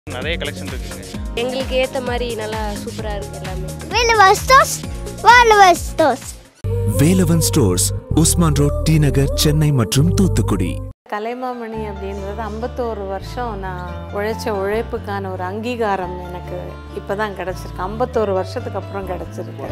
நிறைய கலெக்ஷன் இருக்குங்க எங்களுக்கு ஏற்ற மாதிரி நல்லா சூப்பராக இருக்குது எல்லாமே Velvestos, Velvestos. Velavan stores Usman road T Nagar Chennai மற்றும் தூத்துக்குடி கலைமாமணி அப்படின்றது ஐம்பத்தோரு வருஷம் நான் உழைச்ச உழைப்புக்கான ஒரு அங்கீகாரம் எனக்கு இப்போ தான் கிடச்சிருக்கு ஐம்பத்தோரு வருஷத்துக்கு அப்புறம் கிடச்சிருக்கு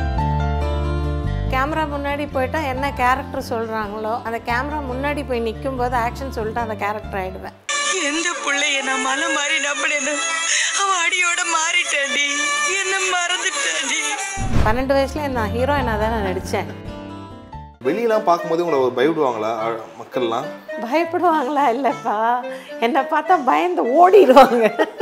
கேமரா முன்னாடி போயிட்டா என்ன கேரக்டர் சொல்கிறாங்களோ அந்த கேமரா முன்னாடி போய் நிற்கும் போது ஆக்ஷன் சொல்லிட்டு அந்த கேரக்டர் ஆகிடுவேன் எந்த பிள்ளைய நான் மலை மாறி நம்பினேன்னு அவன் அடியோட மாறிட்டாடி என்ன மறந்துட்டாடி பன்னெண்டு வயசுல நான் ஹீரோயினாக தான் நான் நடித்தேன் வெளியெல்லாம் பார்க்கும்போது உங்களை ஒரு பயப்படுவாங்களா அ- மக்கள்லாம் பயப்படுவாங்களா இல்லைப்பா என்னை பார்த்தா பயந்து ஓடிடுவாங்க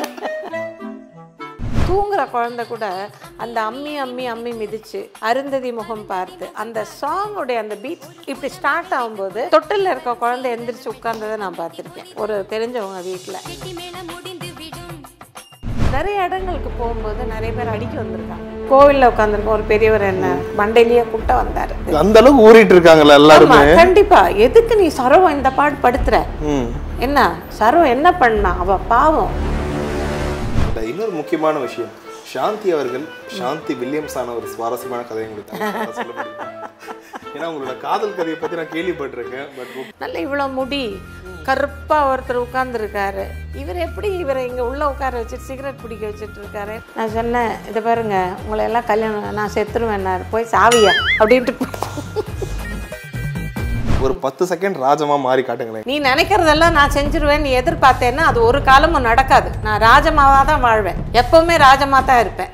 தூங்குற குழந்தை கூட அந்த அம்மி அம்மி அம்மி மிதிச்சு அருந்ததி முகம் பார்த்து அந்த சாங்கோடைய அந்த பீட் இப்படி ஸ்டார்ட் ஆகும்போது தொட்டில் இருக்க குழந்தை எந்திரிச்சு உட்கார்ந்ததை நான் பார்த்துருக்கேன் ஒரு தெரிஞ்சவங்க வீட்டில் நிறைய இடங்களுக்கு போகும்போது நிறைய பேர் அடிக்க வந்திருக்காங்க கோவிலில் உட்காந்துருக்க ஒரு பெரியவர் என்ன மண்டையிலேயே குட்ட வந்தார் அந்த அளவுக்கு ஊறிட்டு இருக்காங்கல்ல எல்லாருமே ஆமா, கண்டிப்பா எதுக்கு நீ சரவ இந்த பாடு படுத்துற ம் என்ன சரவ என்ன பண்ணா அவ பாவம் இந்த இன்னொரு முக்கியமான விஷயம் சாந்தி அவர்கள் சாந்தி வில்லியம்ஸ் ஆன ஒரு சுவாரஸ்யமான கதையை உங்களுக்கு சொல்ல முடியுமா ஏன்னா உங்களோட காதல் கதையை பத்தி நான் கேள்விப்பட்டிருக்கேன் பட் நல்ல இவ்வளோ முடி கருப்பா ஒருத்தர் உட்கார்ந்துருக்காரு இவர் எப்படி இவரை இங்க உள்ள உட்கார வச்சுட்டு சிகரெட் பிடிக்க வச்சுட்டு இருக்காரு நான் சொன்னேன் இதை பாருங்க உங்களை எல்லாம் கல்யாணம் நான் செத்துருவேன்னாரு போய் சாவியா அப்படின்ட்டு ஒரு பத்து செகண்ட் ராஜமா மாறி காட்டுங்களேன் நீ நினைக்கிறதெல்லாம் நான் செஞ்சிருவேன் நீ எதிர்பார்த்தேன்னா அது ஒரு காலமும் நடக்காது நான் ராஜமாவா தான் வாழ்வேன் எப்பவுமே ராஜமா தான் இருப்பேன்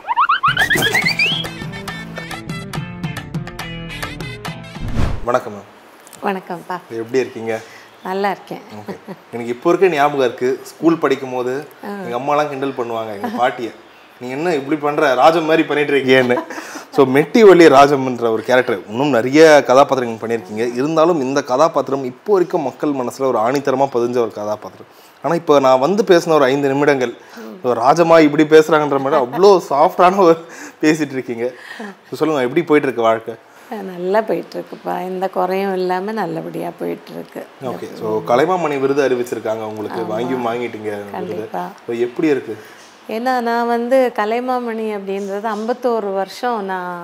வணக்கம் மேம் வணக்கம்ப்பா எப்படி இருக்கீங்க நல்லா இருக்கேன் Okay. எனக்கு இப்போ இருக்க ஞாபகம் இருக்கு ஸ்கூல் படிக்கும் போது எங்க அம்மாலாம் கிண்டல் பண்ணுவாங்க எங்க பாட்டியை நீ என்ன இப்படி பண்ற ராஜம் மாதிரி பண்ணிட்டு இருக்கியேன்னு ஸோ மெட்டி வழி ராஜம்ன்ற ஒரு கேரக்டர் இன்னும் நிறைய கதாபாத்திரங்கள் பண்ணியிருக்கீங்க இருந்தாலும் இந்த கதாபாத்திரம் இப்போ வரைக்கும் மக்கள் மனசுல ஒரு ஆணித்தரமா பதிஞ்ச ஒரு கதாபாத்திரம் ஆனா இப்போ நான் வந்து பேசின ஒரு ஐந்து நிமிடங்கள் ஒரு ராஜமா இப்படி பேசுறாங்கன்ற மாதிரி அவ்வளோ சாஃப்டான ஒரு பேசிட்டு இருக்கீங்க So சொல்லுங்க எப்படி போயிட்டு இருக்கு வாழ்க்கை நல்லா போயிட்டு இருக்குப்பா எந்த குறையும் இல்லாம நல்லபடியா போயிட்டு இருக்கு ஓகே ஸோ கலைமாமணி விருது அறிவிச்சிருக்காங்க உங்களுக்கு வாங்கியும் வாங்கிட்டீங்க விருது கண்டிப்பா. So எப்படி இருக்கு ஏன்னா நான் வந்து கலைமாமணி அப்படின்றது ஐம்பத்தோரு வருஷம் நான்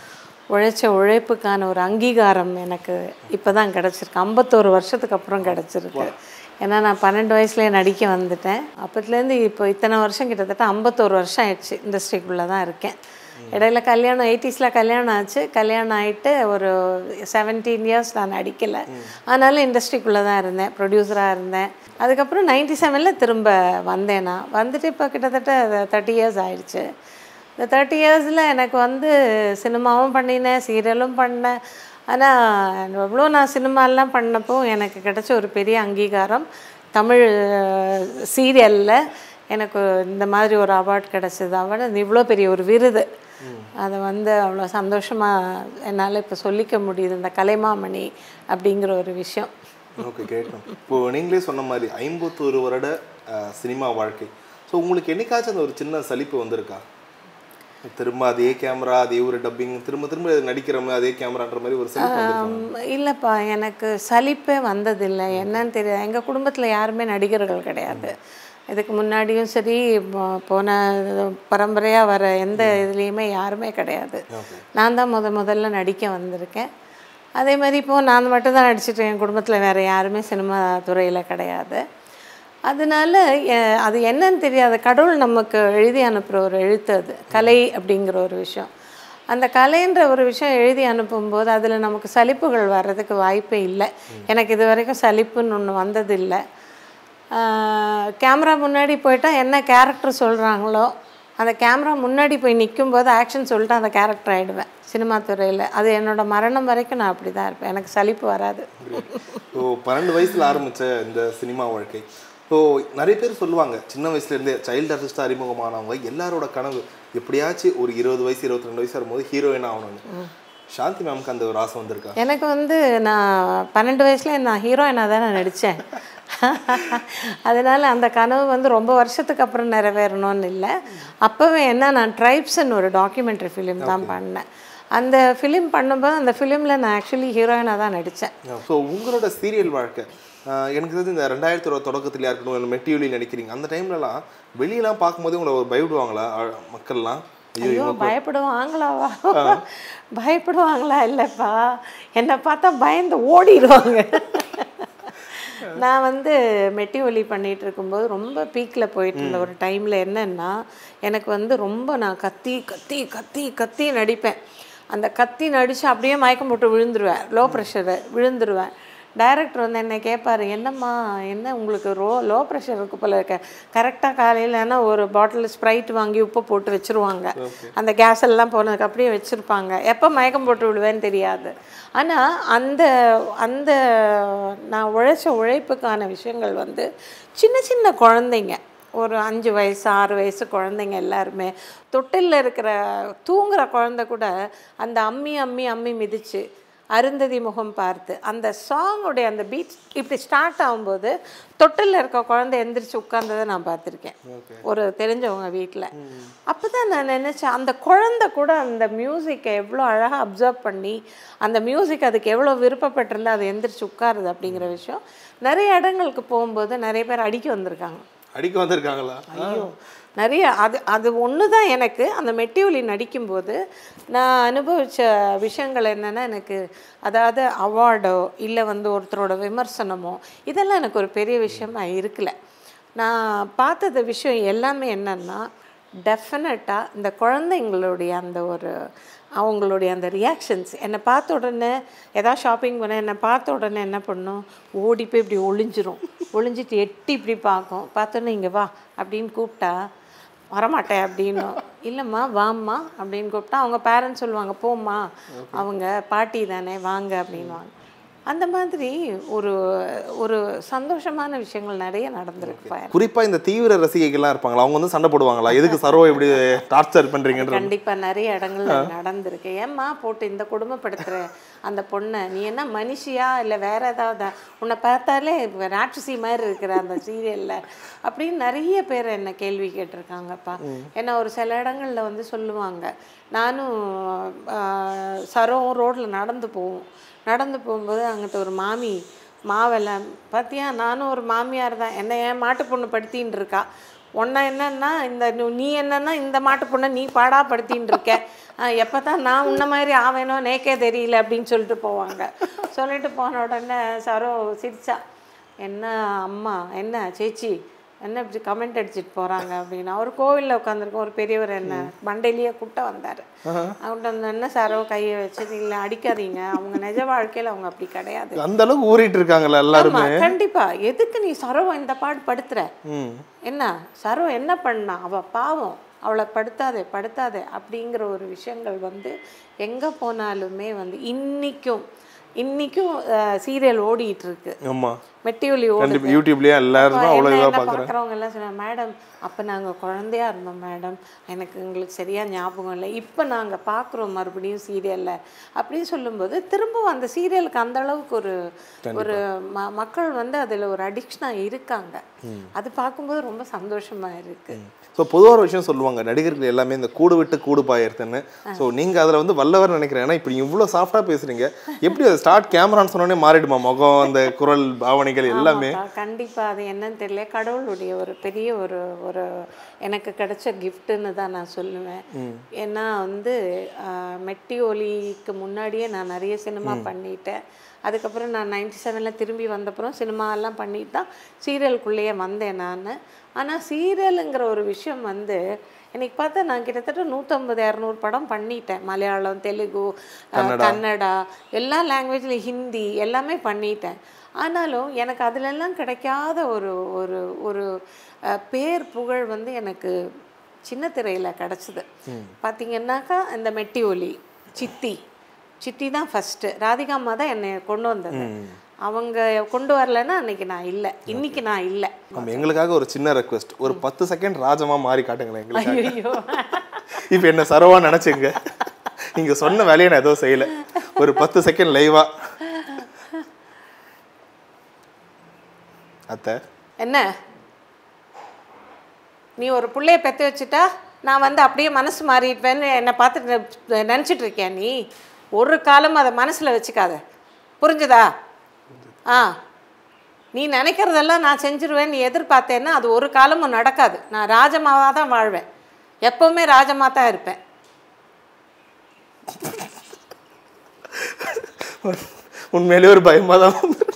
உழைச்ச உழைப்புக்கான ஒரு அங்கீகாரம் எனக்கு இப்போ தான் கிடச்சிருக்கு ஐம்பத்தோரு வருஷத்துக்கு அப்புறம் கிடச்சிருக்கு ஏன்னா நான் பன்னெண்டு வயசுலேயே நடிக்க வந்துட்டேன் அப்பத்துலேருந்து இப்போ இத்தனை வருஷம் கிட்டத்தட்ட ஐம்பத்தோரு வருஷம் ஆயிடுச்சு இண்டஸ்ட்ரிக்குள்ளே தான் இருக்கேன் இடையில கல்யாணம் எயிட்டிஸில் கல்யாணம் ஆச்சு கல்யாணம் ஆகிட்டு ஒரு செவன்டீன் இயர்ஸ் நான் நடிக்கலை ஆனாலும் இண்டஸ்ட்ரிக்குள்ளே தான் இருந்தேன் ப்ரொடியூசராக இருந்தேன் அதுக்கப்புறம் நைன்டி செவனில் திரும்ப வந்தேன் நான் வந்துட்டு இப்போ கிட்டத்தட்ட தேர்ட்டி இயர்ஸ் ஆயிடுச்சு இந்த தேர்ட்டி இயர்ஸில் எனக்கு வந்து சினிமாவும் பண்ணினேன் சீரியலும் பண்ணேன் ஆனால் எவ்வளோ நான் சினிமாலாம் பண்ணப்போ எனக்கு கிடைச்ச ஒரு பெரிய அங்கீகாரம் தமிழ் சீரியலில் எனக்கு இந்த மாதிரி ஒரு அவார்ட் கிடச்சிது அவார்டு இவ்வளோ பெரிய ஒரு விருது அதை வந்து அவ்வளோ சந்தோஷமாக என்னால் இப்போ சொல்லிக்க முடியுது இந்த கலைமாமணி அப்படிங்கிற ஒரு விஷயம் ஓகே கேட்கணும் இப்போ நீங்களே சொன்ன மாதிரி ஐம்பத்தோரு வருட அஹ், சினிமா வாழ்க்கை ஸோ உங்களுக்கு என்னைக்காச்சும் அந்த ஒரு சின்ன சலிப்பு வந்திருக்கா திரும்ப அதே கேமரா அதே ஒரு டப்பிங் திரும்ப திரும்ப நடிக்கிற மாதிரி அதே கேமரான்ற மாதிரி ஒரு சலிப்பு வந்திருக்கா ஆம், இல்லைப்பா எனக்கு சலிப்பே வந்ததில்லை என்னன்னு தெரியாது எங்கள் குடும்பத்தில் யாருமே நடிகர்கள் கிடையாது இதுக்கு முன்னாடியும் சரி போ- போன பரம்பரையாக வர எந்த இதுலேயுமே யாருமே கிடையாது நான் தான் முத முதல்ல நடிக்க வந்திருக்கேன் அதே மாதிரி இப்போது நான் மட்டும் தான் நடிச்சிட்டு என் குடும்பத்தில் வேறு யாருமே சினிமா துறையில் கிடையாது அதனால எ- அது என்னன்னு தெரியாது கடவுள் நமக்கு எழுதி அனுப்புகிற ஒரு எழுத்து அது கலை அப்படிங்கிற ஒரு விஷயம் அந்த கலைன்ற ஒரு விஷயம் எழுதி அனுப்பும்போது அதில் நமக்கு சலிப்புகள் வர்றதுக்கு வாய்ப்பே இல்லை எனக்கு இது வரைக்கும் சலிப்புன்னு ஒன்று வந்ததில்லை கேமரா முன்னாடி போயிட்டா என்ன கேரக்டர் சொல்கிறாங்களோ அந்த கேமரா முன்னாடி போய் நிற்கும்போது ஆக்ஷன் சொல்லிட்டு அந்த கேரக்டர் ஆகிடுவேன் சினிமா துறையில் அது என்னோட மரணம் வரைக்கும் நான் அப்படி தான் இருப்பேன் எனக்கு சலிப்பு வராது ஸோ பன்னெண்டு வயசுல ஆரம்பிச்ச இந்த சினிமா வாழ்க்கை ஸோ நிறைய பேர் சொல்லுவாங்க சின்ன வயசுல இருந்தே சைல்டு ஆர்டிஸ்டாக அறிமுகமானவங்க எல்லாரோட கனவு எப்படியாச்சும் ஒரு இருபது வயசு இருபத்தி ரெண்டு வயசு வரும்போது ஹீரோயின் ஆகணும்னு சாந்தி மேம்க்கு அந்த ஒரு ஆசை வந்திருக்கா எனக்கு வந்து நான் பன்னெண்டு வயசுல நான் ஹீரோயினாக தான் நான் நடித்தேன் அதனால் அந்த கனவு வந்து ரொம்ப வருஷத்துக்கு அப்புறம் நிறைவேறணும்னு இல்லை அப்போவே என்ன நான் ட்ரைப்ஸ்ன்னு ஒரு டாக்குமெண்ட்ரி ஃபிலிம் தான் பண்ணேன் அந்த ஃபிலிம் பண்ணும்போது அந்த ஃபிலிமில் நான் ஆக்சுவலி ஹீரோயினாக தான் நடித்தேன் ஸோ உங்களோட சீரியல் வாழ்க்கை ஆஹ் எனக்கு தெரிஞ்சு இந்த ரெண்டாயிரத்தி இருபது தொடக்கத்துலையா இருக்கட்டும் இல்லை மெட்டியொலி நடிக்கிறீங்க அந்த டைம்லலாம் வெளியெல்லாம் பார்க்கும்போது உங்களை ஒரு பயப்படுவாங்களா ஆ- மக்கள்லாம் ஐயோ ஐயோ பயப்படுவாங்களாவா பயப்படுவாங்களா இல்லைப்பா என்னை பார்த்தா பயந்து ஓடிடுவாங்க நான் வந்து மெட்டி ஒலி பண்ணிட்டு இருக்கும்போது ரொம்ப பீக்கில் போயிட்டு இருந்த ஒரு டைமில் என்னன்னா எனக்கு வந்து ரொம்ப நான் கத்தி கத்தி கத்தி கத்தி நடிப்பேன் அந்த கத்தி நடித்து அப்படியே மயக்கம் போட்டு விழுந்துருவேன் லோ ப்ரெஷரு விழுந்துருவேன் டைரக்டர் வந்து என்னை கேட்பாரு என்னம்மா என்ன உங்களுக்கு ரோ லோ ப்ரெஷர் இருக்கு போல இருக்க கரெக்டாக காலையிலனா ஒரு பாட்டில் ஸ்ப்ரைட் வாங்கி உப்பு போட்டு வச்சுருவாங்க அந்த கேஸ் எல்லாம் போனதுக்கு அப்படியே வச்சுருப்பாங்க எப்போ மயக்கம் போட்டு விடுவேன்னு தெரியாது ஆனால் அந்த அந்த நான் உழைச்ச உழைப்புக்கான விஷயங்கள் வந்து சின்ன சின்ன குழந்தைங்க ஒரு அஞ்சு வயசு ஆறு வயசு குழந்தைங்க எல்லாருமே தொட்டிலில் இருக்கிற தூங்குற குழந்தை கூட அந்த அம்மி அம்மி அம்மி மிதிச்சு அருந்ததி முகம் பார்த்து அந்த சாங்குடைய அந்த பீட் இப்படி ஸ்டார்ட் ஆகும்போது தொட்டிலில் இருக்க குழந்தை எந்திரிச்சு உட்கார்ந்ததை நான் பார்த்துருக்கேன் ஒரு தெரிஞ்சவங்க வீட்டில் அப்போ தான் நான் நினச்சேன் அந்த குழந்தை கூட அந்த மியூசிக்கை எவ்வளோ அழகாக அப்சர்வ் பண்ணி அந்த மியூசிக் அதுக்கு எவ்வளோ விருப்பப்பட்டிருந்தா அது எந்திரிச்சு உட்காருது அப்படிங்கிற விஷயம் நிறைய இடங்களுக்கு போகும்போது நிறைய பேர் அடிக்க வந்திருக்காங்க அடிக்க வந்திருக்காங்களா ஐயோ நிறைய அது அது ஒன்று தான் எனக்கு அந்த மெட்டிஒலி நடிக்கும்போது நான் அனுபவித்த விஷயங்கள் என்னென்னா எனக்கு அதாவது அவார்டோ இல்லை வந்து ஒருத்தரோட விமர்சனமோ இதெல்லாம் எனக்கு ஒரு பெரிய விஷயமா இருக்கல நான் பார்த்தது விஷயம் எல்லாமே என்னென்னா டெஃபினட்டாக இந்த குழந்தைங்களுடைய அந்த ஒரு அவங்களுடைய அந்த ரியாக்ஷன்ஸ் என்னை பார்த்த உடனே ஏதாவது ஷாப்பிங் பண்ண என்னை பார்த்த உடனே என்ன பண்ணும் ஓடி போய் இப்படி ஒளிஞ்சிரும் ஒளிஞ்சிட்டு எட்டி இப்படி பார்க்கும் பார்த்தோன்னே இங்கே வா அப்படின்னு கூப்பிட்டா வரமாட்டேன் அப்படின்னும் இல்லைம்மா வாம்மா அப்படின்னு கூப்பிட்டா அவங்க பேரண்ட்ஸ் சொல்லுவாங்க போம்மா அவங்க பாட்டி தானே வாங்க அப்படின்வாங்க அந்த மாதிரி ஒரு ஒரு சந்தோஷமான விஷயங்கள் நிறைய நடந்திருக்கு பாரு. குறிப்பா இந்த தீவிர ரசிகைகள்லாம் இருப்பாங்களா அவங்க வந்து சண்டை போடுவாங்களா எதுக்கு சர்வ இப்படி டார்ச்சர் பண்றீங்கன்ற கண்டிப்பா நிறைய இடங்கள்ல நடந்திருக்கு ஏம்மா போட்டு இந்த கொடுமைப்படுத்துற அந்த பொண்ணை நீ என்ன மனுஷியா இல்ல வேற ஏதாவது உன்னை பார்த்தாலே ராட்சசி மாதிரி இருக்கிற அந்த சீரியல்ல அப்படின்னு நிறைய பேர் என்ன கேள்வி கேட்டிருக்காங்கப்பா ஏன்னா ஒரு சில இடங்கள்ல வந்து சொல்லுவாங்க நானும் ஆஹ், சரோவும் ரோட்ல நடந்து போவோம் நடந்து போகும்போது அங்கிட்ட ஒரு மாமி மாவெல்லாம் பார்த்தியா நானும் ஒரு மாமியார் தான் என்ன ஏன் மாட்டு பொண்ணு படுத்தின்னு இருக்கா உன்னை என்னன்னா இந்த நு- நீ என்னன்னா இந்த மாட்டு பொண்ணை நீ பாடா படுத்தின்னு இருக்க எப்போ தான் நான் உன்ன மாதிரி ஆவேனோ நேக்கே தெரியல அப்படின்னு சொல்லிட்டு போவாங்க சொல்லிட்டு போன உடனே சரோ சிரிச்சா என்ன அம்மா என்ன சேச்சி என்ன இப்படி கமெண்ட் அடிச்சிட்டு போகிறாங்க அப்படின்னு அவர் கோவிலில் உட்காந்துருக்க ஒரு பெரியவர் என்ன மண்டையிலேயே கூட்ட வந்தார் அவங்கள்ட்ட வந்து என்ன சாரோ கையை வச்சு இல்லை அடிக்காதீங்க அவங்க நிஜ வாழ்க்கையில் அவங்க அப்படி கிடையாது அந்த அளவுக்கு ஊறிட்டு இருக்காங்களா எல்லாருமே ஆமா, கண்டிப்பா எதுக்கு நீ சரோவை இந்த பாடு படுத்துற ம் என்ன சரோ என்ன பண்ணா அவ பாவம் அவளை படுத்தாதே படுத்தாதே அப்படிங்கிற ஒரு விஷயங்கள் வந்து எங்க போனாலுமே வந்து இன்னிக்கும் இன்னிக்கும் சீரியல் ஓடிட்டு இருக்கு ஆமா மெட்டிஒலி ஓடுது கண்டிப்பா யூடியூப்லயே எல்லாருமே அப்ப அவ்வளவு என்ன- இதா என்ன பாக்குறாங்க பார்க்குறவங்க எல்லாம் சொன்னாங்க மேடம் அப்போ நாங்கள் குழந்தையா இருந்தோம் மேடம் எனக்கு எங்களுக்கு சரியா ஞாபகம் இல்லை இப்போ நாங்கள் பார்க்குறோம் மறுபடியும் சீரியலில் அப்படின்னு சொல்லும்போது திரும்பவும் அந்த சீரியலுக்கு அந்த அளவுக்கு ஒரு ஒரு ம மக்கள் வந்து அதில் ஒரு அடிக்ஷனாக இருக்காங்க அது பார்க்கும்போது ரொம்ப சந்தோஷமா இருக்கு ஸோ பொதுவாக ஒரு விஷயம் சொல்லுவாங்க நடிகர்கள் எல்லாமே இந்த கூடு விட்டு கூடு பாயிருத்துன்னு ஸோ நீங்க அதுல வந்து வல்லவர் நினைக்கிறேன் ஏன்னா இப்போ இவ்வளோ சாஃப்டா பேசுறீங்க எப்படி அது ஸ்டார்ட் கேமரான்னு சொன்னோடனே மாறிடுமா முகம் அந்த குரல் பாவனைகள் எல்லாமே ஆமாப்பா, கண்டிப்பா அது என்னன்னு தெரியல கடவுளுடைய ஒரு பெரிய ஒரு ஒரு எனக்கு கிடைச்ச கிஃப்ட்டுன்னு தான் நான் சொல்லுவேன் ஏன்னா வந்து ஆஹ், மெட்டி ஒலிக்கு முன்னாடியே நான் நிறைய சினிமா பண்ணிட்டேன் அதுக்கப்புறம் நான் நைன்டி செவனில் திரும்பி வந்தப்புறம் சினிமா எல்லாம் பண்ணிட்டு தான் சீரியலுக்குள்ளேயே வந்தேன் நான் ஆனால் சீரியலுங்கிற ஒரு விஷயம் வந்து இன்னைக்கு பார்த்தா நான் கிட்டத்தட்ட நூற்றம்பது இரநூறு படம் பண்ணிட்டேன் மலையாளம் தெலுங்கு அஹ், கன்னடா எல்லா லாங்குவேஜ்லையும் ஹிந்தி எல்லாமே பண்ணிட்டேன் ஆனாலும் எனக்கு அதிலெல்லாம் கிடைக்காத ஒரு ஒரு ஒரு அஹ், பேர் புகழ் வந்து எனக்கு சின்ன திரையில் கிடச்சிது பார்த்தீங்கன்னாக்கா இந்த மெட்டி ஒலி சித்தி சித்தி தான் ஃபஸ்ட்டு ராதிகா அம்மா தான் என்னை கொண்டு வந்தது அவங்க கொண்டு வரலைன்னா அன்னைக்கு நான் இல்லை இன்னைக்கு நான் இல்லை நம்ம எங்களுக்காக ஒரு சின்ன ரெக்வெஸ்ட் ஒரு பத்து செகண்ட் ராஜமா மாறி காட்டுங்களேன் எங்களுக்கு ஐயோ இப்போ என்ன சரவா நினைச்சுங்க நீங்க சொன்ன வேலையை நான் எதுவும் செய்யல ஒரு பத்து செகண்ட் லைவா அத்தை என்ன நீ ஒரு புள்ளைய பெற்று வச்சுட்டா நான் வந்து அப்படியே மனசு மாறிடுவேன்னு என்னை பார்த்துட்டு நினச்சிட்டு இருக்கியா நீ ஒரு காலம் அதை மனசில் வச்சுக்காத புரிஞ்சுதா ஆ நீ நினைக்கிறதெல்லாம் நான் செஞ்சிருவேன் நீ எதிர்பார்த்தேன்னா அது ஒரு காலமும் நடக்காது நான் ராஜமாவாக தான் வாழ்வேன் எப்போவுமே ராஜமாக தான் இருப்பேன் உண்மையிலேயே ஒரு பயமாக தான்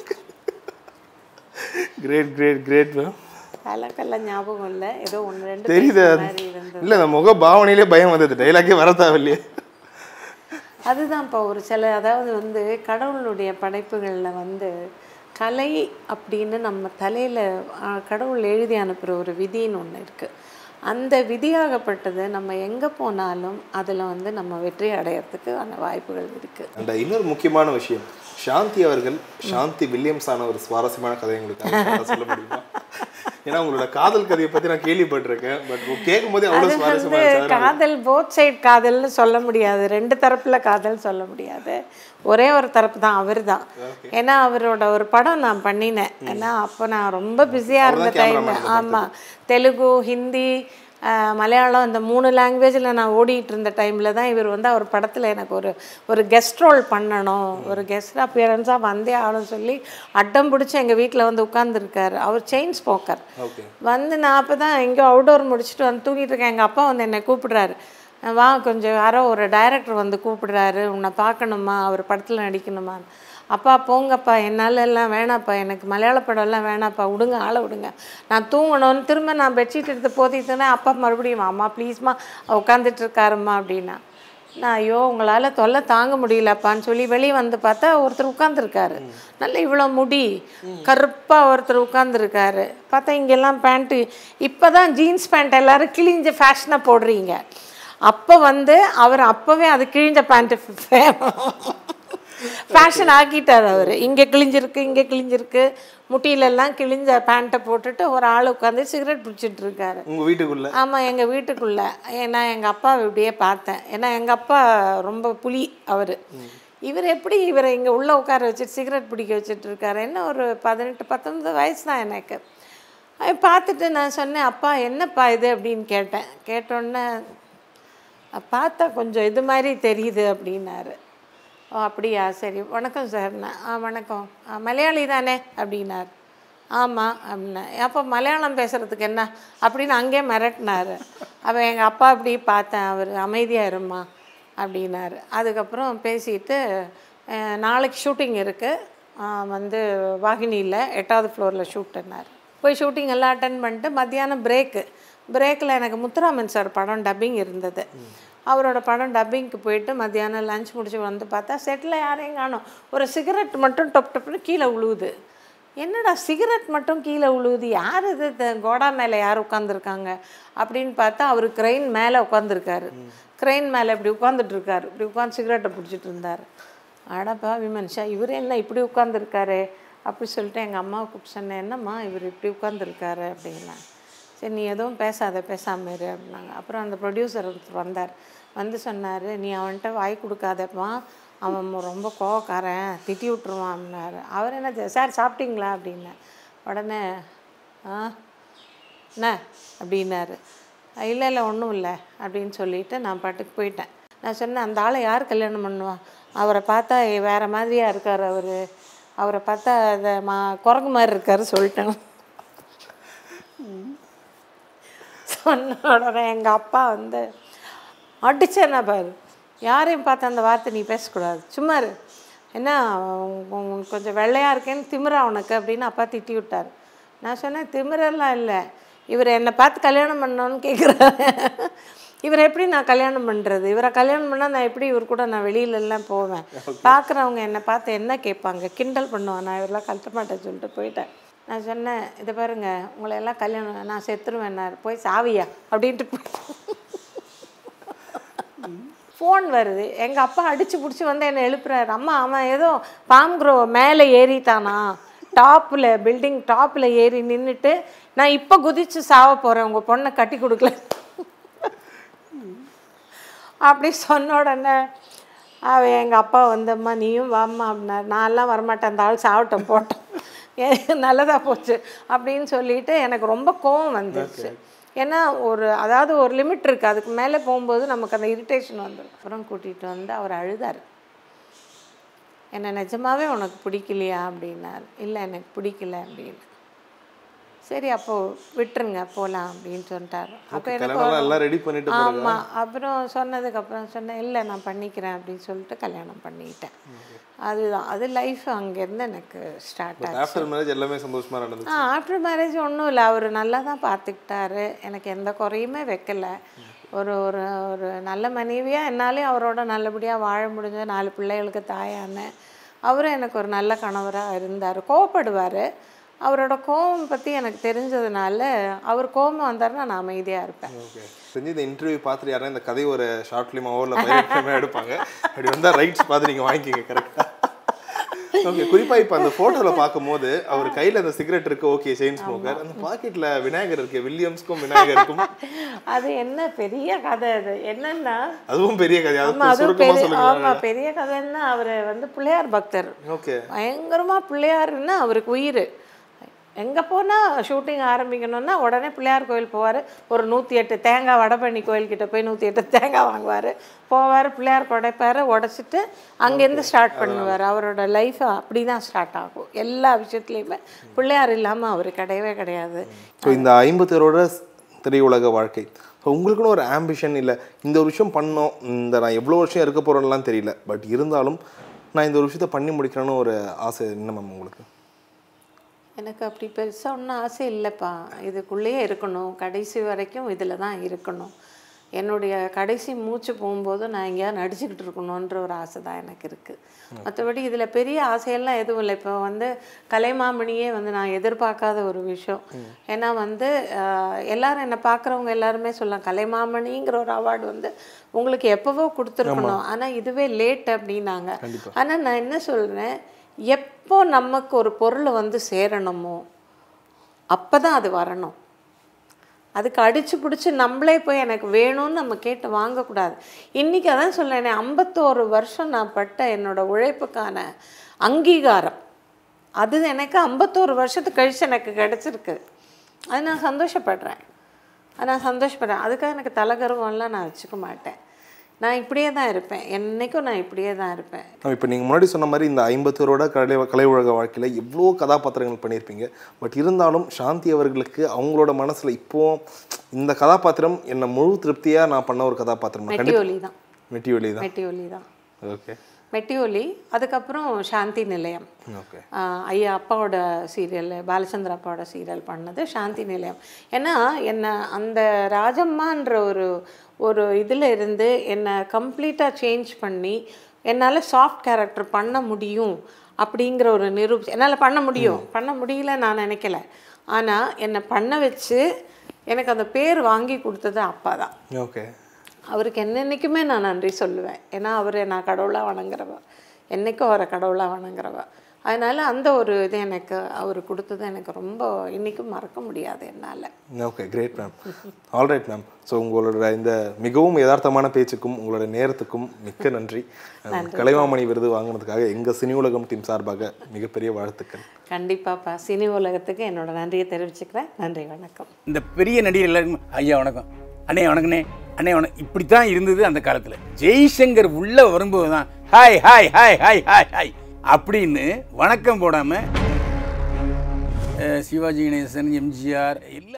கிரேட் கிரேட் கிரேட் மேம் கலக்கெல்லாம் ஞாபகம் இல்லை ஏதோ ஒன்று ரெண்டு தெரியுது பேசுன அது மாதிரி இருந்தது இல்லை அந்த முக பாவனையிலே பயம் வந்தது டைலாக்கே வர தேவையில்லையே அதுதான்ப்பா ஒரு சில அதாவது வந்து கடவுளுடைய படைப்புகளில் வந்து கலை அப்படின்னு நம்ம தலையில் கடவுள் எழுதி அனுப்புகிற ஒரு விதின்னு ஒன்று இருக்குது அந்த விதியாகப்பட்டது நம்ம எங்கே போனாலும் அதில் வந்து நம்ம வெற்றி அடையிறதுக்கு அந்த வாய்ப்புகள் இருக்குது அண்ட் இன்னொரு முக்கியமான விஷயம் சாந்தி அவர்கள் சாந்தி வில்லியம்ஸ் ஆன ஒரு சுவாரஸ்யமான கதை உங்களுக்கு சொல்ல முடியுமா ஏன்னா உங்களோட காதல் கதையை பத்தி நான் கேள்விப்பட்டிருக்கேன் பட் கேட்கும் போதே அவ்வளவு அது வந்து சுவாரஸ்யமா இருந்துச்சு காதல் போத் சைடு காதல்னு சொல்ல முடியாது ரெண்டு தரப்புல காதல் சொல்ல முடியாது ஒரே ஒரு தரப்பு தான் அவர் தான் ஏன்னா அவரோட ஒரு படம் நான் பண்ணினேன் ஏன்னா அப்போ நான் ரொம்ப பிஸியாக இருந்த டைம் ஆமாம் தெலுங்கு ஹிந்தி ஆஹ், மலையாளம் இந்த மூணு லாங்குவேஜில் நான் ஓடிட்டு இருந்த டைமில் தான் இவர் வந்து அவர் படத்தில் எனக்கு ஒரு ஒரு கெஸ்ட் ரோல் பண்ணணும் ஒரு கெஸ்ட் அப்பியரன்ஸாக வந்தே ஆகணும்னு சொல்லி அட்டம் பிடிச்சி எங்கள் வீட்டில் வந்து உட்காந்துருக்காரு அவர் செயின் ஸ்மோக்கர் ஓகே வந்து நான் அப்போ தான் எங்கேயோ அவுடோர் முடிச்சுட்டு வந்து தூங்கிட்டு இருக்கேன் எங்கள் அப்பா வந்து என்னை கூப்பிடுறாரு வா கொஞ்சம் யாரோ ஒரு டைரக்டர் வந்து கூப்பிடுறாரு உன்னை பார்க்கணுமா அவர் படத்தில் நடிக்கணுமா அப்பா போங்கப்பா என்னால எல்லாம் வேணாப்பா எனக்கு மலையாள படம் எல்லாம் வேணாப்பா விடுங்க ஆளை விடுங்க நான் தூங்கணும்னு திரும்ப நான் பெட்ஷீட் எடுத்து போத்திட்டுனே அப்பா மறுபடியும் அம்மா ப்ளீஸ்மா உட்காந்துட்டு இருக்காரும்மா அப்படின்னா நான் ஐயோ உங்களால் தொல்லை தாங்க முடியலப்பான்னு சொல்லி வெளியே வந்து பார்த்தா ஒருத்தர் உட்காந்துருக்காரு நல்ல இவ்வளோ முடி கருப்பாக ஒருத்தர் உட்காந்துருக்காரு பார்த்தா இங்கெல்லாம் பேண்ட்டு இப்போ தான் ஜீன்ஸ் பேண்ட் எல்லாரும் கிழிஞ்ச ஃபேஷனாக போடுறீங்க அப்போ வந்து அவர் அப்போவே அது கிழிஞ்ச பேண்ட்டு ஃபேஷன் ஆக்கிட்டார் அவர் இங்கே கிழிஞ்சிருக்கு இங்கே கிழிஞ்சிருக்கு முட்டியிலெல்லாம் கிழிஞ்ச பேண்ட்டை போட்டுட்டு ஒரு ஆள் உட்காந்து சிகரெட் பிடிச்சிட்டு இருக்காரு உங்க வீட்டுக்குள்ள ஆமாம் எங்கள் வீட்டுக்குள்ளே ஏன்னா எங்கள் அப்பாவை இப்படியே பார்த்தேன் ஏன்னா எங்கள் அப்பா ரொம்ப புலி அவர் இவர் எப்படி இவரை இங்கே உள்ளே உட்கார வச்சுட்டு சிகரெட் பிடிக்க வச்சுட்டு இருக்காரு என்ன ஒரு பதினெட்டு பத்தொன்பது வயசு தான் எனக்கு அதை பார்த்துட்டு நான் சொன்னேன் அப்பா என்னப்பா இது அப்படின்னு கேட்டேன் கேட்டோன்னே பார்த்தா கொஞ்சம் இது மாதிரி தெரியுது அப்படின்னாரு ஓ அப்படியா சரி வணக்கம் சார் நான் ஆ வணக்கம் ஆ மலையாளி தானே அப்படின்னார் ஆமாம் அப்படின்னேன் அப்போ மலையாளம் பேசுகிறதுக்கு என்ன அப்படின்னு அங்கேயே மிரட்டினார் அவன் எங்கள் அப்பா அப்படி பார்த்தேன் அவர் அமைதியாக இருமா அப்படின்னாரு அதுக்கப்புறம் பேசிட்டு அஹ், நாளைக்கு ஷூட்டிங் இருக்குது வந்து வாகினியில் எட்டாவது ஃப்ளோரில் ஷூட்டுன்னார் போய் ஷூட்டிங் எல்லாம் அட்டன் பண்ணிட்டு மத்தியானம் பிரேக்கு பிரேக்கில் எனக்கு முத்துராமன் சார் படம் டப்பிங் இருந்தது அவரோட படம் டப்பிங்க்கு போயிட்டு மத்தியானம் லஞ்ச் முடிச்சு வந்து பார்த்தா செட்டில் யாரையும் காணோம் ஒரு சிகரெட் மட்டும் டொப் டொப்னு கீழே விழுவுது என்னடா சிகரெட் மட்டும் கீழே விழுவுது யார் இது இந்த கோடா மேலே யார் உட்காந்துருக்காங்க அப்படின்னு பார்த்தா அவர் க்ரெயின் மேலே உட்காந்துருக்காரு க்ரெயின் மேலே இப்படி உட்காந்துட்டு இருக்காரு இப்படி உட்காந்து சிகரெட்டை பிடிச்சிட்டு இருந்தார் அடப்பா விமன்ஷா இவர் என்ன இப்படி உட்காந்துருக்காரு அப்படி சொல்லிட்டு எங்கள் அம்மாவை கூப்பிட்டு சொன்னேன் என்னம்மா இவர் இப்படி உட்காந்துருக்காரு அப்படின்னா சரி நீ எதுவும் பேசாத பேசாம இரு அப்படின்னாங்க அப்புறம் அந்த ப்ரொடியூசர் ஒருத்தர் வந்தார் வந்து சொன்னார் நீ அவன்கிட்ட வாய் கொடுக்காதப்பா அவன் மொ- ரொம்ப கோவக்காரன் திட்டி விட்டுருவான் அப்படின்னாரு அவர் என்ன செ- சார் சாப்பிட்டீங்களா அப்படின்னேன் உடனே ஆ என்ன அப்படின்னாரு இல்லை இல்லை ஒன்றும் இல்லை அப்படின்னு சொல்லிட்டு நான் பாட்டுக்கு போயிட்டேன் நான் சொன்னேன் அந்த ஆளை யார் கல்யாணம் பண்ணுவா அவரை பார்த்தா வேற மாதிரியா இருக்கார் அவர் அவரை பார்த்தா அந்த மா குரங்கு மாதிரி இருக்காரு சொல்லிட்டேன் சொன்ன உடனே எங்கள் அப்பா வந்து அடிச்சேன்னா பாரு யாரையும் பார்த்து அந்த வார்த்தை நீ பேசக்கூடாது சும்மா இரு என்ன உன் உன் கொஞ்சம் வெள்ளையாக இருக்கேன்னு திமிரா உனக்கு அப்படின்னு அப்பா திட்டி விட்டார் நான் சொன்னேன் திமிரெல்லாம் இல்லை இவர் என்னை பார்த்து கல்யாணம் பண்ணணும்னு கேட்குறாரு இவர் எப்படி நான் கல்யாணம் பண்ணுறது இவரை கல்யாணம் பண்ணால் நான் எப்படி இவர் கூட நான் வெளியில எல்லாம் போவேன் பார்க்குறவங்க என்னை பார்த்து என்ன கேட்பாங்க கிண்டல் பண்ணுவான் நான் இவரெல்லாம் கழட்ட மாட்டேன்னு சொல்லிட்டு போயிட்டேன் நான் சொன்னேன் இதை பாருங்க உங்களை எல்லாம் கல்யாணம் நான் செத்துருவேன்னாரு போய் சாவியா அப்படின்ட்டு போய் ஃபோன் வருது எங்கள் அப்பா அடித்து பிடிச்சி வந்து என்னை எழுப்புறாரு அம்மா அவன் ஏதோ பாம்குரோ மேலே ஏறிட்டானா டாப்பில் பில்டிங் டாப்பில் ஏறி நின்றுட்டு நான் இப்போ குதிச்சு சாவ போகிறேன் உங்கள் பொண்ணை கட்டி கொடுக்கல அப்படி சொன்ன உடனே அவ எங்கள் அப்பா வந்தம்மா நீயும் வாம்மா அப்படின்னாரு நான்லாம் வரமாட்டேன் அந்த ஆள் சாவட்டும் போட்டோம் நல்லதாக போச்சு அப்படின்னு சொல்லிட்டு எனக்கு ரொம்ப கோவம் வந்துருச்சு ஏன்னா ஒரு அதாவது ஒரு லிமிட் இருக்குது அதுக்கு மேலே போகும்போது நமக்கு அந்த இரிட்டேஷன் வந்துடும் அப்புறம் கூட்டிகிட்டு வந்து அவர் அழுதார் என்னை நிஜமாவே உனக்கு பிடிக்கலையா அப்படின்னாரு இல்லை எனக்கு பிடிக்கல அப்படின்னு சரி அப்போ விட்டுருங்க போகலாம் அப்படின்னு சொல்லிட்டாரு அப்போ எனக்கு கல்யாணம் எல்லாம் ரெடி பண்ணிட்டு பிறகு ஆமாம் அப்புறம் சொன்னதுக்கு அப்புறம் சொன்னேன் இல்லை நான் பண்ணிக்கிறேன் அப்படின்னு சொல்லிட்டு கல்யாணம் பண்ணிக்கிட்டேன் அதுதான் அது லைஃப் அங்கேருந்து எனக்கு ஸ்டார்ட் ஆச்சு ஆஃப்டர் மேரேஜ் எல்லாமே சந்தோஷமா நடந்துச்சு ஆ ஆஃப்டர் மேரேஜ் ஒன்றும் இல்லை அவர் நல்லா தான் பார்த்துக்கிட்டாரு எனக்கு எந்த குறையுமே வைக்கல ஒரு ஒரு ஒரு நல்ல மனைவியாக என்னாலையும் அவரோட நல்லபடியாக வாழ முடிஞ்ச நாலு பிள்ளைகளுக்கு தாயானேன் அவரும் எனக்கு ஒரு நல்ல கணவராக இருந்தார் கோவப்படுவார் அவரோட கோவம் பற்றி எனக்கு தெரிஞ்சதுனால அவர் கோபம் வந்தாருன்னா நான் அமைதியாக இருப்பேன் ஓகே செஞ்சு இந்த இன்டர்வியூ பார்த்துட்டு யாரும் இந்த கதை ஒரு ஷார்ட் ஃபிலிமாவோ இல்லை பைலட் ஃபிலிமாக எடுப்பாங்க அப்படி வந்தால் ரைட்ஸ் பார்த்து நீங்கள் வாங்கிக்கிங்க கரெக்டாக ஓகே குறிப்பா இப்போ அந்த ஃபோட்டோவில் பார்க்கும்போது அவர் கையில் அந்த சிகரெட் இருக்கு ஓகே செயின் ஸ்மோக்கர் அந்த பாக்கெட்டில் விநாயகர் இருக்கு வில்லியம்ஸ்க்கும் விநாயகருக்கும் அது என்ன பெரிய கதை அது என்னன்னா அதுவும் பெரிய கதை ஆமா அது அதுவும் சுருக்கமாக பெரிய ஆமா சொல்லுங்க பெரிய கதைன்னா அவர் வந்து பிள்ளையார் பக்தர் ஓகே பயங்கரமா பிள்ளையாருன்னா அவருக்கு உயிர் எங்கே போனால் ஷூட்டிங் ஆரம்பிக்கணும்னா உடனே பிள்ளையார் கோயில் போவார் ஒரு நூற்றி எட்டு தேங்காய் வடபழனி கோயில்கிட்ட போய் நூற்றி எட்டு தேங்காய் வாங்குவார் போவார் பிள்ளையார் உடைப்பார் உடச்சிட்டு அங்கேருந்து ஸ்டார்ட் பண்ணுவார் அவரோட லைஃப் அப்படி தான் ஸ்டார்ட் ஆகும் எல்லா விஷயத்துலையுமே பிள்ளையார் இல்லாமல் அவர் கிடையவே கிடையாது ஸோ இந்த ஐம்பத்தேரோட திரையுலக வாழ்க்கை ஸோ உங்களுக்குன்னு ஒரு ஆம்பிஷன் இல்லை இந்த ஒரு விஷயம் பண்ணோம் இந்த நான் எவ்வளோ வருஷம் இருக்க போகிறேன்லாம் தெரியல பட் இருந்தாலும் நான் இந்த ஒரு விஷயத்த பண்ணி முடிக்கிறேன்னு ஒரு ஆசை என்ன மேம் உங்களுக்கு எனக்கு அப்படி பெருசாக ஒன்றும் ஆசை இல்லைப்பா இதுக்குள்ளேயே இருக்கணும் கடைசி வரைக்கும் இதில் தான் இருக்கணும் என்னுடைய கடைசி மூச்சு போகும்போது நான் எங்கேயாவது நடிச்சுக்கிட்டு இருக்கணுன்ற ஒரு ஆசை தான் எனக்கு இருக்குது மற்றபடி இதில் பெரிய ஆசையெல்லாம் எதுவும் இல்லை இப்போ வந்து கலைமாமணியே வந்து நான் எதிர்பார்க்காத ஒரு விஷயம் ஏன்னா வந்து ஆஹ், எல்லாரும் என்னை பார்க்குறவங்க எல்லாருமே சொல்லலாம் கலைமாமணிங்கிற ஒரு அவார்டு வந்து உங்களுக்கு எப்போவோ கொடுத்துருக்கணும் ஆனால் இதுவே லேட் அப்படின்னாங்க ஆனால் நான் என்ன சொல்கிறேன் எப்போ நமக்கு ஒரு பொருள் வந்து சேரணுமோ அப்போ தான் அது வரணும் அதுக்கு அடிச்சு பிடிச்சி நம்மளே போய் எனக்கு வேணும்னு நம்ம கேட்டு வாங்கக்கூடாது இன்றைக்கி அதான் சொல்லேனே ஐம்பத்தோரு வருஷம் நான் பட்ட என்னோட உழைப்புக்கான அங்கீகாரம் அது எனக்கு ஐம்பத்தோரு வருஷத்துக்கு கழிச்சு எனக்கு கிடச்சிருக்கு அது நான் சந்தோஷப்படுறேன் அது நான் சந்தோஷப்படுறேன் அதுக்காக எனக்கு தலைகர்வம்லாம் நான் வச்சுக்க மாட்டேன் நான் இப்படியே தான் இருப்பேன் என்னைக்கும் நான் இப்படியே தான் இருப்பேன் இப்போ நீங்கள் முன்னாடி சொன்ன மாதிரி இந்த ஐம்பத்தோரோட கலை கலை உலக வாழ்க்கையில் எவ்வளோ கதாபாத்திரங்கள் பண்ணியிருப்பீங்க பட் இருந்தாலும் சாந்தி அவர்களுக்கு அவங்களோட மனசில் இப்போ இந்த கதாபாத்திரம் என்னை முழு திருப்தியாக நான் பண்ண ஒரு கதாபாத்திரம் நான் மெட்டி ஒலி தான் மெட்டி ஒலி தான் மெட்டி ஒலி தான் ஓகே மெட்டி ஒலி அதுக்கப்புறம் சாந்தி நிலையம் ஓகே ஆஹ் ஐயா அப்பாவோட சீரியல் பாலச்சந்திர அப்பாவோட சீரியல் பண்ணது சாந்தி நிலையம் ஏன்னா என்னை அந்த ராஜம்மான்ற ஒரு ஒரு இதில் இருந்து என்னை கம்ப்ளீட்டாக சேஞ்ச் பண்ணி என்னால் சாஃப்ட் கேரக்டர் பண்ண முடியும் அப்படிங்கிற ஒரு நிரூபி என்னால் பண்ண முடியும் பண்ண முடியல நான் நினைக்கல ஆனால் என்னை பண்ண வச்சு எனக்கு அந்த பேர் வாங்கி கொடுத்தது அப்பா தான் ஓகே அவருக்கு என்னென்னைக்குமே நான் நன்றி சொல்லுவேன் ஏன்னா அவர் நான் கடவுளாக வணங்குறவ என்னைக்கும் அவரை கடவுளாக வணங்குறவ அதனால அந்த ஒரு இது எனக்கு அவர் கொடுத்தது எனக்கு ரொம்ப இன்னைக்கும் மறக்க முடியாது என்னால் okay great ma'am alright ma'am so உங்களோட இந்த மிகவும் யதார்த்தமான பேச்சுக்கும் உங்களோட நேரத்துக்கும் மிக்க நன்றி கலைமாமணி விருது வாங்கினதுக்காக எங்கள் சினி உலகம் டீம் சார்பாக மிகப்பெரிய வாழ்த்துக்கள் கண்டிப்பாப்பா சினி உலகத்துக்கு என்னோட நன்றியை தெரிவிச்சுக்கிறேன் நன்றி வணக்கம் இந்த பெரிய நடிகர் எல்லாருக்கும் ஐயா வணக்கம் அண்ணே வணக்கண்ணே அண்ணே வணக்கம் இப்படி தான் இருந்தது அந்த காலத்தில் ஜெய்சங்கர் உள்ள வரும்போது தான் hi hi hi hi hi hi அப்படின்னு வணக்கம் போடாமல் சிவாஜி கணேசன் எம்ஜிஆர் எல்லா